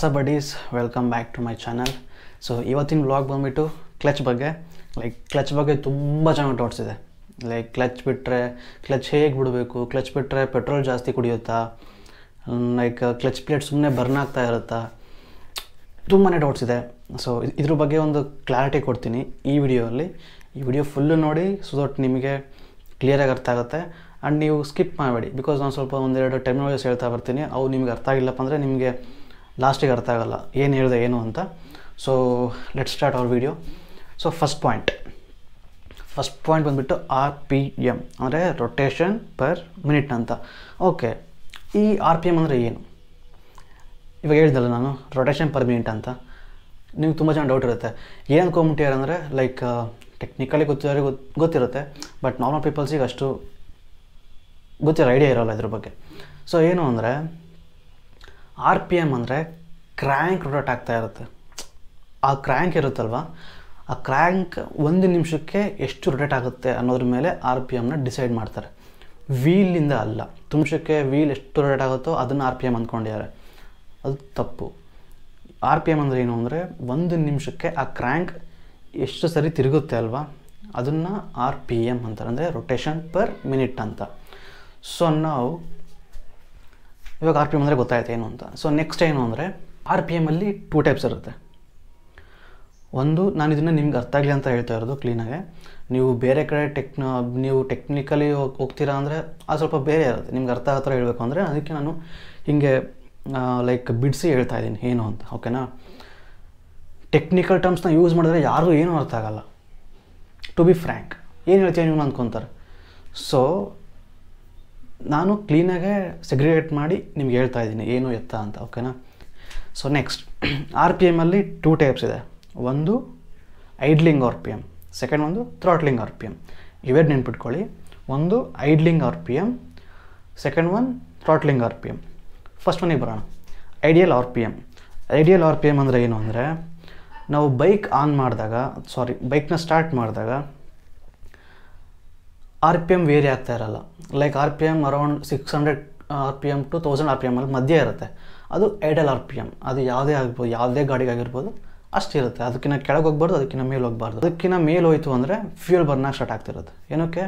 WhatsApp buddies welcome back to my channel so ಇವತ್ತಿನ vlog ಬಂದುಬಿಟ್ಟು clutch ಬಗ್ಗೆ like clutch ಬಗ್ಗೆ ತುಂಬ ಚೆನ್ನಾಗಿ ಡೌಟ್ಸ್ ಇದೆ ಲೈಕ್ ಕ್ಲಚ್ ಬಿಟ್ಟರೆ ಕ್ಲಚ್ ಹೇಗೆ ಬಿಡಬೇಕು ಕ್ಲಚ್ ಬಿಟ್ಟರೆ ಪೆಟ್ರೋಲ್ ಜಾಸ್ತಿ ಕುಡಿಯುತ್ತಾ ಲೈಕ್ ಕ್ಲಚ್ ಪ್ಲೇಟ್ ಸುಮ್ಮನೆ ಬರ್ನ್ ಆಗ್ತಾ ಇರುತ್ತಾ ತುಂಬಾ ಡೌಟ್ಸ್ ಇದೆ ಸೊ ಇದ್ರ ಬಗ್ಗೆ ಒಂದು ಕ್ಲಾರಿಟಿ ಕೊಡ್ತೀನಿ ಈ ವಿಡಿಯೋಲ್ಲಿ ಈ ವಿಡಿಯೋ ಫುಲ್ಲು ನೋಡಿ ಸೊ ದಟ್ ನಿಮಗೆ ಕ್ಲಿಯರಾಗಿ ಅರ್ಥ ಆಗುತ್ತೆ ಆ್ಯಂಡ್ ನೀವು ಸ್ಕಿಪ್ ಮಾಡಬೇಡಿ ಬಿಕಾಸ್ ನಾನು ಸ್ವಲ್ಪ ಒಂದೆರಡು ಟರ್ಮಿನಾಲಜೀಸ್ ಹೇಳ್ತಾ ಬರ್ತೀನಿ ಅವು ನಿಮ್ಗೆ ಅರ್ಥ ಆಗಿಲ್ಲಪ್ಪ ಅಂದರೆ ನಿಮಗೆ ಲಾಸ್ಟಿಗೆ ಅರ್ಥ ಆಗಲ್ಲ ಏನು ಹೇಳಿದೆ ಏನು ಅಂತ ಸೊ ಲೆಟ್ ಸ್ಟಾರ್ಟ್ ಅವ್ರ video so first point first point ಬಂದುಬಿಟ್ಟು ಆರ್ ಪಿ ಎಮ್ ಅಂದರೆ ರೊಟೇಷನ್ ಪರ್ ಮಿನಿಟ್ ಅಂತ ಓಕೆ ಈ ಆರ್ ಪಿ ಎಮ್ ಅಂದರೆ ಏನು ಇವಾಗ ಹೇಳಿದಲ್ಲ ನಾನು ರೊಟೇಷನ್ ಪರ್ ಮಿನಿಟ್ ಅಂತ ನಿಮ್ಗೆ ತುಂಬ ಜನ ಡೌಟ್ ಇರುತ್ತೆ ಏನು ಅಂದ್ಕೊಂಬಿಟ್ಟಿದ್ದಾರೆ ಅಂದರೆ ಲೈಕ್ ಟೆಕ್ನಿಕಲಿ ಗೊತ್ತಿರೋರಿಗೆ ಗೊತ್ತು ಗೊತ್ತಿರುತ್ತೆ ಬಟ್ ನಾರ್ಮಲ್ ಪೀಪಲ್ಸಿಗೆ ಅಷ್ಟು ಗೊತ್ತಿರೋ ಐಡಿಯಾ ಇರೋಲ್ಲ ಇದ್ರ ಬಗ್ಗೆ ಸೊ ಏನು ಅಂದರೆ ಆರ್ ಪಿ ಎಮ್ ಅಂದರೆ ಕ್ರ್ಯಾಂಕ್ ರೊಟೇಟ್ ಆಗ್ತಾ ಇರುತ್ತೆ ಆ ಕ್ರ್ಯಾಂಕ್ ಇರುತ್ತಲ್ವ ಆ ಕ್ರ್ಯಾಂಕ್ ಒಂದು ನಿಮಿಷಕ್ಕೆ ಎಷ್ಟು ರೊಟೇಟ್ ಆಗುತ್ತೆ ಅನ್ನೋದ್ರ ಮೇಲೆ ಆರ್ ಪಿ ಎಮ್ನ ಡಿಸೈಡ್ ಮಾಡ್ತಾರೆ ವೀಲಿಂದ ಅಲ್ಲ ನಿಮಿಷಕ್ಕೆ ವೀಲ್ ಎಷ್ಟು ರೊಟೇಟ್ ಆಗುತ್ತೋ ಅದನ್ನು ಆರ್ ಪಿ ಎಮ್ ಅಂದ್ಕೊಂಡಿದ್ದಾರೆ ಅದು ತಪ್ಪು ಆರ್ ಪಿ ಎಮ್ ಅಂದರೆ ಏನು ಅಂದರೆ ಒಂದು ನಿಮಿಷಕ್ಕೆ ಆ ಕ್ರ್ಯಾಂಕ್ ಎಷ್ಟು ಸರಿ ತಿರುಗುತ್ತೆ ಅಲ್ವಾ ಅದನ್ನು ಆರ್ ಪಿ ಎಮ್ ಅಂತಾರೆ ಅಂದರೆ ರೊಟೇಷನ್ ಪರ್ ಮಿನಿಟ್ ಅಂತ ಸೊ ನಾವು ಇವಾಗ ಆರ್ ಪಿ ಎಮ್ ಅಂದರೆ ಗೊತ್ತಾಯ್ತು ಏನು ಅಂತ ಸೊ ನೆಕ್ಸ್ಟ್ ಏನು ಅಂದರೆ ಆರ್ ಪಿ ಎಮ್ಮಲ್ಲಿ ಟೂ ಟೈಪ್ಸ್ ಇರುತ್ತೆ ಒಂದು ನಾನು ಇದನ್ನು ನಿಮ್ಗೆ ಅರ್ಥ ಆಗಲಿ ಅಂತ ಹೇಳ್ತಾ ಇರೋದು ಕ್ಲೀನಾಗೆ ನೀವು ಬೇರೆ ಕಡೆ ಟೆಕ್ನ ನೀವು ಟೆಕ್ನಿಕಲಿ ಹೋಗ್ತೀರಾ ಅಂದರೆ ಅದು ಸ್ವಲ್ಪ ಬೇರೆ ಇರುತ್ತೆ ನಿಮ್ಗೆ ಅರ್ಥ ಆಗೋ ಥರ ಹೇಳಬೇಕು ಅಂದರೆ ಅದಕ್ಕೆ ನಾನು ಹೀಗೆ ಲೈಕ್ ಬಿಡಿಸಿ ಹೇಳ್ತಾ ಇದ್ದೀನಿ ಏನು ಅಂತ ಓಕೆನಾ ಟೆಕ್ನಿಕಲ್ ಟರ್ಮ್ಸ್ನ ಯೂಸ್ ಮಾಡಿದ್ರೆ ಯಾರಿಗೂ ಏನೂ ಅರ್ಥ ಆಗಲ್ಲ ಟು ಬಿ ಫ್ರ್ಯಾಂಕ್ ಏನು ಹೇಳ್ತೀನಿ ನೀವು ಅಂದ್ಕೊತಾರೆ ಸೊ ನಾನು ಕ್ಲೀನಾಗೆ ಸೆಗ್ರಿಗೇಟ್ ಮಾಡಿ ನಿಮ್ಗೆ ಹೇಳ್ತಾ ಇದ್ದೀನಿ ಏನು ಎತ್ತ ಅಂತ ಓಕೆನಾ ಸೊ ನೆಕ್ಸ್ಟ್ ಆರ್ ಪಿ ಎಮ್ಮಲ್ಲಿ ಟೂ ಟೈಪ್ಸ್ ಇದೆ ಒಂದು idling R P M second ಒಂದು ಥ್ರಾಟ್ಲಿಂಗ್ ಆರ್ ಪಿ ಎಮ್ ಇವೆರಡು ನೆನ್ಪಿಟ್ಕೊಳ್ಳಿ ಒಂದು idling R P M second one throttling R P M first ಒನಿಗೆ ಬರೋಣ ideal R P M ideal R P M ಅಂದರೆ ಏನು ಅಂದರೆ ನಾವು ಬೈಕ್ ಆನ್ ಮಾಡಿದಾಗ ಸಾರಿ ಬೈಕ್ನ ಸ್ಟಾರ್ಟ್ ಮಾಡಿದಾಗ ಆರ್ ಪಿ ಎಮ್ ವೇರಿ ಆಗ್ತಾ ಇರಲ್ಲ like R P M around six hundred R P M to thousand R P M ಅಲ್ಲಿ ಮಧ್ಯೆ ಇರುತ್ತೆ ಅದು ಐಡಲ್ ಆರ್ ಪಿ ಎಮ್ ಅದು ಯಾವುದೇ ಆಗ್ಬೋದು ಯಾವುದೇ ಗಾಡಿಗಾಗಿರ್ಬೋದು ಅಷ್ಟಿರುತ್ತೆ ಅದಕ್ಕಿಂತ ಕೆಳಗೆ ಹೋಗ್ಬಾರ್ದು ಅದಕ್ಕಿಂತ ಮೇಲೆ ಹೋಗ್ಬಾರ್ದು ಅದಕ್ಕಿಂತ ಮೇಲೆ ಹೋಯ್ತು ಅಂದರೆ ಫ್ಯೂಯಲ್ ಬರ್ನಾಗ ಸ್ಟಾರ್ಟ್ ಆಗ್ತಿರುತ್ತೆ ಏನಕ್ಕೆ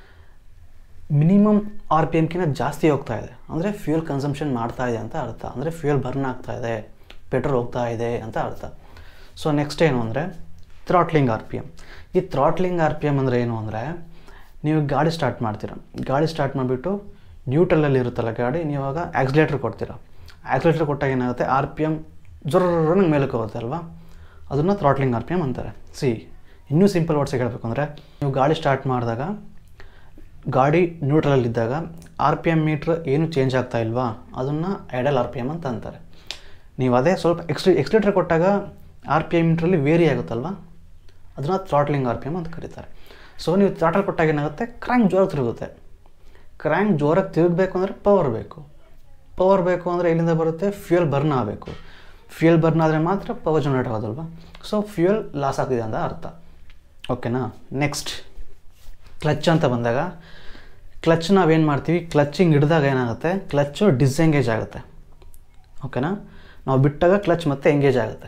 ಮಿನಿಮಮ್ ಆರ್ ಪಿ ಎಮ್ಕಿಂತ ಜಾಸ್ತಿ ಹೋಗ್ತಾ ಇದೆ ಅಂದರೆ ಫ್ಯೂಯಲ್ ಕನ್ಸಂಪ್ಷನ್ ಮಾಡ್ತಾ ಇದೆ ಅಂತ ಅರ್ಥ ಅಂದರೆ ಫ್ಯೂಯಲ್ ಬರ್ನ್ ಆಗ್ತಾ ಇದೆ ಪೆಟ್ರೋಲ್ ಹೋಗ್ತಾ ಇದೆ ಅಂತ ಅರ್ಥ ಸೊ ನೆಕ್ಸ್ಟ್ ಏನು ಅಂದರೆ ಥ್ರಾಟ್ಲಿಂಗ್ ಆರ್ ಪಿ ಎಮ್ ಈ ಥ್ರಾಟ್ಲಿಂಗ್ ಆರ್ ಪಿ ಎಮ್ ಅಂದರೆ ಏನು ಅಂದರೆ ನೀವು ಗಾಡಿ ಸ್ಟಾರ್ಟ್ ಮಾಡ್ತೀರ ಗಾಡಿ ಸ್ಟಾರ್ಟ್ ಮಾಡಿಬಿಟ್ಟು ನ್ಯೂಟ್ರಲಲ್ಲಿ ಇರುತ್ತಲ್ಲ ಗಾಡಿ ನೀವಾಗ ಆಕ್ಸಿಲೇಟ್ರ್ ಕೊಡ್ತೀರ ಆಕ್ಸಿಲೇಟ್ರ್ ಕೊಟ್ಟಾಗ ಏನಾಗುತ್ತೆ ಆರ್ ಪಿ ಎಮ್ ಜೊರ್ರಂಗೆ ಮೇಲಕ್ಕೆ ಹೋಗುತ್ತೆ ಅಲ್ವಾ ಅದನ್ನು ಥ್ರಾಟ್ಲಿಂಗ್ ಆರ್ ಪಿ ಎಮ್ ಅಂತಾರೆ ಸಿ ಇನ್ನೂ ಸಿಂಪಲ್ ವರ್ಡ್ಸಿಗೆ ಹೇಳಬೇಕು ಅಂದರೆ ನೀವು ಗಾಡಿ ಸ್ಟಾರ್ಟ್ ಮಾಡಿದಾಗ ಗಾಡಿ ನ್ಯೂಟ್ರಲಲ್ಲಿದ್ದಾಗ ಆರ್ ಪಿ ಎಮ್ ಮೀಟ್ರ್ ಏನು ಚೇಂಜ್ ಆಗ್ತಾ ಇಲ್ವಾ ಅದನ್ನು ಐಡಲ್ ಆರ್ ಪಿ ಎಮ್ ಅಂತ ಅಂತಾರೆ ನೀವು ಅದೇ ಸ್ವಲ್ಪ ಎಕ್ಸ್ಟ್ರಿ ಎಕ್ಸ್ಲೇಟ್ರ್ ಕೊಟ್ಟಾಗ ಆರ್ ಪಿ ಎಮ್ ಮೀಟ್ರಲ್ಲಿ ವೇರಿ ಆಗುತ್ತಲ್ವ ಅದನ್ನು ಥ್ರಾಟ್ಲಿಂಗ್ ಆರ್ ಪಿ ಎಮ್ ಅಂತ ಕರೀತಾರೆ ಸೊ ನೀವು ಥ್ರಾಟಲ್ ಕೊಟ್ಟಾಗ ಏನಾಗುತ್ತೆ ಕ್ರ್ಯಾಂಕ್ ಜೋರಾಗಿ ತಿರುಗುತ್ತೆ ಕ್ರ್ಯಾಂಕ್ ಜೋರಾಗಿ ತಿರುಗಬೇಕು ಅಂದರೆ ಪವರ್ ಬೇಕು ಪವರ್ ಬೇಕು ಅಂದರೆ ಎಲ್ಲಿಂದ ಬರುತ್ತೆ ಫ್ಯೂಯಲ್ ಬರ್ನ್ ಆಗಬೇಕು ಫ್ಯೂಯಲ್ ಬರ್ನ್ ಆದರೆ ಮಾತ್ರ ಪವರ್ ಜನರೇಟ್ ಆಗೋದಲ್ವ ಸೊ ಫ್ಯೂಯಲ್ ಲಾಸ್ ಆಗ್ತಿದೆ ಅಂತ ಅರ್ಥ ಓಕೆನಾ ನೆಕ್ಸ್ಟ್ ಕ್ಲಚ್ ಅಂತ ಬಂದಾಗ ಕ್ಲಚ್ ನಾವೇನು ಮಾಡ್ತೀವಿ ಕ್ಲಚ್ಚಿಂಗ್ ಹಿಡಿದಾಗ ಏನಾಗುತ್ತೆ ಕ್ಲಚ್ಚು ಡಿಸ್ಎಂಗೇಜ್ ಆಗುತ್ತೆ ಓಕೆನಾ ನಾವು ಬಿಟ್ಟಾಗ ಕ್ಲಚ್ ಮತ್ತೆ ಎಂಗೇಜ್ ಆಗುತ್ತೆ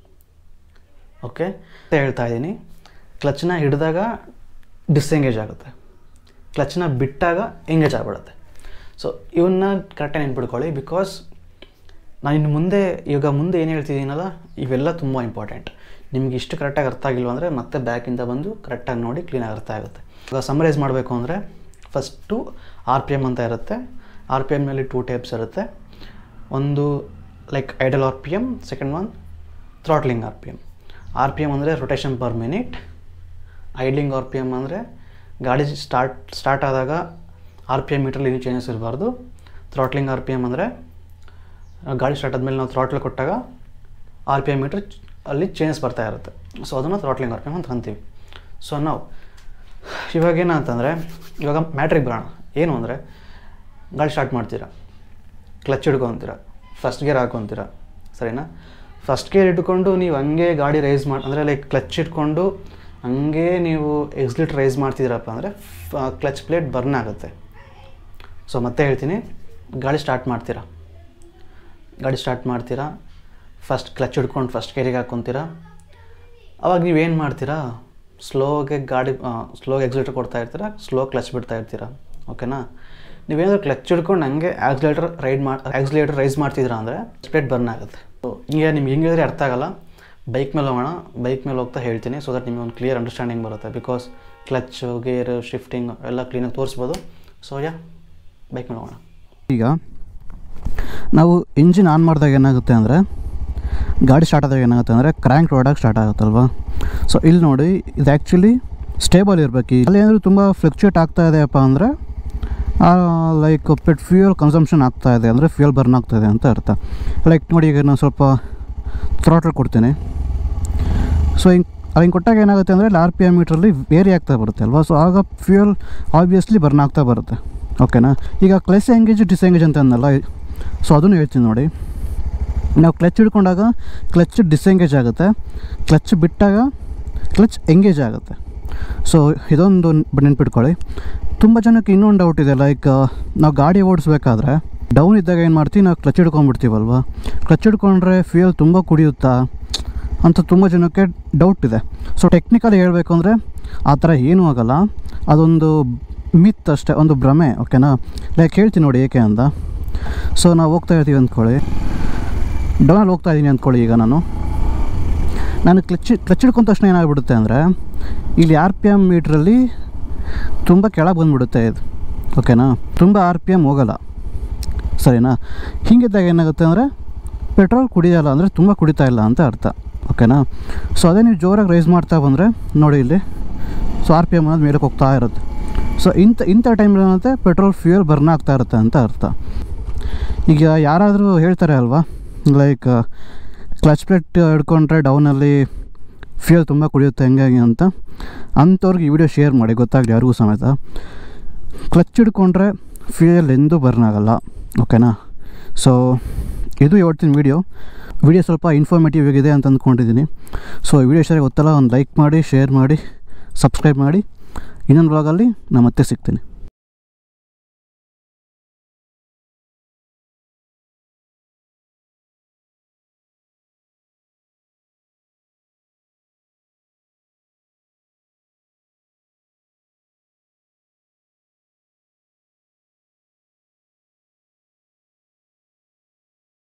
ಓಕೆ ಹೇಳ್ತಾ ಇದ್ದೀನಿ ಕ್ಲಚ್ನ ಹಿಡಿದಾಗ ಡಿಸ್ಎಂಗೇಜ್ ಆಗುತ್ತೆ ಕ್ಲಚ್ನ ಬಿಟ್ಟಾಗ ಎಂಗೇಜ್ ಆಗಿಬಿಡುತ್ತೆ ಸೊ ಇವನ್ನ ಕರೆಕ್ಟಾಗಿ ನೆನ್ಪಿಡ್ಕೊಳ್ಳಿ ಬಿಕಾಸ್ ನಾನು ಇನ್ನು ಮುಂದೆ ಈಗ ಮುಂದೆ ಏನು ಹೇಳ್ತಿದ್ದೀನಲ್ಲ ಇವೆಲ್ಲ ತುಂಬ ಇಂಪಾರ್ಟೆಂಟ್ ನಿಮ್ಗೆ ಇಷ್ಟು ಕರೆಕ್ಟಾಗಿ ಅರ್ಥ ಆಗಿಲ್ವ ಅಂದರೆ ಮತ್ತೆ ಬ್ಯಾಕಿಂದ ಬಂದು ಕರೆಕ್ಟಾಗಿ ನೋಡಿ ಕ್ಲೀನಾಗಿ ಅರ್ಥ ಆಗುತ್ತೆ ಈಗ ಸಮರೈಸ್ ಮಾಡಬೇಕು ಅಂದರೆ ಫಸ್ಟು ಆರ್ ಪಿ ಎಮ್ ಅಂತ ಇರುತ್ತೆ ಆರ್ ಪಿ ಎಮ್ನಲ್ಲಿ ಟೂ ಟೈಪ್ಸ್ ಇರುತ್ತೆ ಒಂದು like idle R P M second one throttling R P M R P M ಅಂದರೆ rotation per minute idling R P M ಅಂದರೆ ಗಾಡಿ ಸ್ಟಾರ್ಟ್ ಸ್ಟಾರ್ಟ್ ಆದಾಗ R P M ಮೀಟ್ರಲ್ಲಿ ಏನು ಚೇಂಜಸ್ ಇರಬಾರ್ದು ಥ್ರಾಟ್ಲಿಂಗ್ ಆರ್ ಪಿ ಎಮ್ ಅಂದರೆ ಗಾಡಿ ಸ್ಟಾರ್ಟ್ ಆದಮೇಲೆ ನಾವು ಥ್ರಾಟ್ಲ್ ಕೊಟ್ಟಾಗ ಆರ್ ಪಿ ಎಮ್ ಮೀಟ್ರ್ ಅಲ್ಲಿ ಚೇಂಜಸ್ ಬರ್ತಾ ಇರುತ್ತೆ ಸೊ ಅದನ್ನು ಥ್ರಾಟ್ಲಿಂಗ್ ಆರ್ ಪಿ ಎಮ್ ಅಂತ ಅಂತೀವಿ ಸೊ ನಾವು ಇವಾಗ ಏನಂತಂದರೆ ಇವಾಗ ಮ್ಯಾಟ್ರಿಗೆ ಬರೋಣ ಏನು ಅಂದರೆ ಗಾಡಿ ಸ್ಟಾರ್ಟ್ ಮಾಡ್ತೀರಾ ಕ್ಲಚ್ ಹಿಡ್ಕೊತೀರ ಫಸ್ಟ್ ಗೇರ್ ಹಾಕೊತೀರ ಸರಿನಾ ಫಸ್ಟ್ ಗೇರ್ ಇಟ್ಕೊಂಡು ನೀವು ಹಂಗೆ ಗಾಡಿ ರೈಸ್ ಮಾಡಿ ಅಂದರೆ ಲೈಕ್ ಕ್ಲಚ್ ಇಟ್ಕೊಂಡು ಹಂಗೆ ನೀವು ಎಕ್ಸ್ಲಿಟ್ ರೈಸ್ ಮಾಡ್ತಿದ್ದೀರಪ್ಪ ಅಂದರೆ ಕ್ಲಚ್ ಪ್ಲೇಟ್ ಬರ್ನ್ ಆಗುತ್ತೆ ಸೊ ಮತ್ತೆ ಹೇಳ್ತೀನಿ ಗಾಡಿ ಸ್ಟಾರ್ಟ್ ಮಾಡ್ತೀರಾ ಗಾಡಿ ಸ್ಟಾರ್ಟ್ ಮಾಡ್ತೀರಾ ಫಸ್ಟ್ ಕ್ಲಚ್ ಹಿಡ್ಕೊಂಡು ಫಸ್ಟ್ ಕೇರಿಗೆ ಹಾಕ್ಕೊತೀರಾ ಅವಾಗ ನೀವೇನು ಮಾಡ್ತೀರಾ ಸ್ಲೋಗೆ ಗಾಡಿ ಸ್ಲೋಗೆ ಎಕ್ಸಿಲೇಟರ್ ಕೊಡ್ತಾ ಇರ್ತೀರಾ ಸ್ಲೋ ಕ್ಲಚ್ ಬಿಡ್ತಾ ಇರ್ತೀರಾ ಓಕೆನಾ ನೀವೇನಾದ್ರು ಕ್ಲಚ್ ಹಿಡ್ಕೊಂಡು ಹಂಗೆ ಆಕ್ಸಿಲೇಟರ್ ರೈಡ್ ಮಾಡಿ ಆಕ್ಸಿಲೇಟರ್ ರೈಸ್ ಮಾಡ್ತಿದ್ದೀರಾ ಅಂದರೆ ಸ್ಪ್ಲೇಟ್ ಬರ್ನ್ ಆಗುತ್ತೆ ಸೊ ಹಿಂಗೆ ನಿಮ್ಗೆ ಹಿಂಗಿದ್ರೆ ಅರ್ಥ ಆಗಲ್ಲ ಬೈಕ್ ಮೇಲೆ ಹೋಗೋಣ ಬೈಕ್ ಮೇಲೆ ಹೋಗ್ತಾ ಹೇಳ್ತೀನಿ ಸೊ ದಟ್ ನಿಮಗೆ ಒಂದು ಕ್ಲಿಯರ್ ಅಂಡರ್ಸ್ಟ್ಯಾಂಡಿಂಗ್ ಬರುತ್ತೆ ಬಿಕಾಸ್ ಕ್ಲಚ್ಚು ಗೇರ್ ಶಿಫ್ಟಿಂಗ್ ಎಲ್ಲ ಕ್ಲೀನಾಗಿ ತೋರಿಸ್ಬೋದು ಸೊ ಯಾ ಬೈಕ್ ಮೇಲೆ ಹೋಗೋಣ ಈಗ ನಾವು ಇಂಜಿನ್ ಆನ್ ಮಾಡಿದಾಗ ಏನಾಗುತ್ತೆ ಅಂದರೆ ಗಾಡಿ ಸ್ಟಾರ್ಟ್ ಆದಾಗ ಏನಾಗುತ್ತೆ ಅಂದರೆ ಕ್ರ್ಯಾಂಕ್ ರೋಡಾಗಿ ಸ್ಟಾರ್ಟ್ ಆಗುತ್ತಲ್ವಾ ಸೊ ಇಲ್ಲಿ ನೋಡಿ ಇದು ಆ್ಯಕ್ಚುಲಿ ಸ್ಟೇಬಲ್ ಇರಬೇಕು ಅಲ್ಲಿ ಏನಾದರೂ ತುಂಬ ಫ್ಲಕ್ಚುಯೇಟ್ ಆಗ್ತಾ ಇದೆಯಪ್ಪ ಅಂದರೆ ಲೈಕ್ ಪೆಟ್ ಫ್ಯೂಯಲ್ ಕನ್ಸಂಪ್ಷನ್ ಆಗ್ತಾ ಇದೆ ಅಂದರೆ ಫ್ಯೂಯಲ್ ಬರ್ನ್ ಆಗ್ತಾ ಇದೆ ಅಂತ ಅರ್ಥ ಲೈಕ್ ನೋಡಿ ಈಗ ನಾನು ಸ್ವಲ್ಪ ಥ್ರಾಟಲ್ ಕೊಡ್ತೀನಿ ಸೊ ಹಿಂಗೆ ಹಿಂಗೆ ಕೊಟ್ಟಾಗ ಏನಾಗುತ್ತೆ ಅಂದರೆ ಆರ್ ಪಿ ಎಮ್ ಮೀಟ್ರಲ್ಲಿ ವೇರಿ ಆಗ್ತಾ ಬರುತ್ತೆ ಅಲ್ವಾ ಸೊ ಆಗ ಫ್ಯೂಯಲ್ ಆಬ್ವಿಯಸ್ಲಿ ಬರ್ನ್ ಆಗ್ತಾ ಬರುತ್ತೆ ಓಕೆನಾ ಈಗ ಕ್ಲೆಸ್ ಎಂಗೇಜ್ ಡಿಸ್ಎಂಗೇಜ್ ಅಂತ ಅನ್ನಲ್ಲ ಸೊ ಅದನ್ನು ಹೇಳ್ತೀನಿ ನೋಡಿ ನಾವು ಕ್ಲಚ್ ಹಿಡ್ಕೊಂಡಾಗ ಕ್ಲಚ್ ಡಿಸ್ಎಂಗೇಜ್ ಆಗುತ್ತೆ ಕ್ಲಚ್ ಬಿಟ್ಟಾಗ ಕ್ಲಚ್ ಎಂಗೇಜ್ ಆಗುತ್ತೆ ಸೊ ಇದೊಂದು ನೆನ್ಪಿಟ್ಕೊಳ್ಳಿ ತುಂಬ ಜನಕ್ಕೆ ಇನ್ನೊಂದು ಡೌಟ್ ಇದೆ ಲೈಕ್ ನಾವು ಗಾಡಿ ಓಡಿಸ್ಬೇಕಾದ್ರೆ ಡೌನ್ ಇದ್ದಾಗ ಏನು ಮಾಡ್ತೀವಿ ನಾವು ಕ್ಲಚ್ ಹಿಡ್ಕೊಂಡ್ಬಿಡ್ತೀವಲ್ವ ಕ್ಲಚ್ ಹಿಡ್ಕೊಂಡ್ರೆ ಫ್ಯೂಯಲ್ ತುಂಬ ಕುಡಿಯುತ್ತಾ ಅಂತ ತುಂಬ ಜನಕ್ಕೆ ಡೌಟ್ ಇದೆ ಸೊ ಟೆಕ್ನಿಕಲಿ ಹೇಳಬೇಕು ಅಂದರೆ ಆ ಥರ ಏನೂ ಆಗಲ್ಲ ಅದೊಂದು ಮಿತ್ ಅಷ್ಟೇ ಒಂದು ಭ್ರಮೆ ಓಕೆನಾ ಲೈಕ್ ಹೇಳ್ತೀನಿ ನೋಡಿ ಏಕೆ ಅಂತ ಸೊ ನಾವು ಹೋಗ್ತಾ ಇರ್ತೀವಿ ಅಂದ್ಕೊಳ್ಳಿ ಡೌನಲ್ಲಿ ಹೋಗ್ತಾ ಇದ್ದೀನಿ ಅಂದ್ಕೊಳ್ಳಿ ಈಗ ನಾನು ನಾನು ಕ್ಲಚ್ ಕ್ಲಚ್ ಹಿಡ್ಕೊಂಡ ತಕ್ಷಣ ಏನಾಗ್ಬಿಡುತ್ತೆ ಅಂದರೆ ಇಲ್ಲಿ ಆರ್ ಪಿ ಎಮ್ ಮೀಟ್ರಲ್ಲಿ ತುಂಬ ಕೆಳಗೆ ಬಂದುಬಿಡುತ್ತೆ ಇದು ಓಕೆನಾ ತುಂಬ ಆರ್ ಪಿ ಎಮ್ ಹೋಗಲ್ಲ ಸರಿನಾ ಹೀಗಿದ್ದಾಗ ಏನಾಗುತ್ತೆ ಅಂದರೆ ಪೆಟ್ರೋಲ್ ಕುಡಿಯಲ್ಲ ಅಂದರೆ ತುಂಬ ಕುಡಿತಾ ಇಲ್ಲ ಅಂತ ಅರ್ಥ ಓಕೆನಾ ಸೊ ಅದೇ ನೀವು ಜೋರಾಗಿ ರೈಸ್ ಮಾಡ್ತಾ ಬಂದರೆ ನೋಡಿ ಇಲ್ಲಿ ಸೊ ಆರ್ ಪಿ ಎಮ್ ಅನ್ನೋದು ಮೇಲಕ್ಕೆ ಹೋಗ್ತಾ ಇರುತ್ತೆ ಸೊ ಇಂಥ ಇಂಥ ಟೈಮಲ್ಲಿ ಏನಂತೆ ಪೆಟ್ರೋಲ್ ಫ್ಯೂಯಲ್ ಬರ್ನ್ ಆಗ್ತಾ ಇರುತ್ತೆ ಅಂತ ಅರ್ಥ ಈಗ ಯಾರಾದರೂ ಹೇಳ್ತಾರೆ ಅಲ್ವಾ ಲೈಕ್ ಕ್ಲಚ್ ಪ್ಲೇಟ್ ಹಿಡ್ಕೊಂಡ್ರೆ ಡೌನಲ್ಲಿ ಫ್ಯೂಯಲ್ ತುಂಬ ಕುಡಿಯುತ್ತೆ ಹೆಂಗಾಗಿ ಅಂತ ಅಂಥವ್ರಿಗೆ ಈ ವಿಡಿಯೋ ಶೇರ್ ಮಾಡಿ ಗೊತ್ತಾಗಲಿ ಯಾರಿಗೂ ಸಮೇತ ಕ್ಲಚ್ ಹಿಡ್ಕೊಂಡ್ರೆ ಫ್ಯೂಯಲ್ ಎಂದೂ ಬರ್ನ್ ಆಗಲ್ಲ ಓಕೆನಾ ಸೊ ಇದು ಹೇಳ್ತೀನಿ ವೀಡಿಯೋ ವಿಡಿಯೋ ಸ್ವಲ್ಪ ಇನ್ಫಾರ್ಮೇಟಿವ್ ಆಗಿದೆ ಅಂತ ಅಂದ್ಕೊಂಡಿದ್ದೀನಿ ಸೊ ಈ ವಿಡಿಯೋ ಸರಿ ಗೊತ್ತಲ್ಲ ಒಂದು ಲೈಕ್ ಮಾಡಿ ಶೇರ್ ಮಾಡಿ ಸಬ್ಸ್ಕ್ರೈಬ್ ಮಾಡಿ ಇನ್ನೊಂದು ಬ್ಲಾಗಲ್ಲಿ ನಾನು ಮತ್ತೆ ಸಿಗ್ತೀನಿ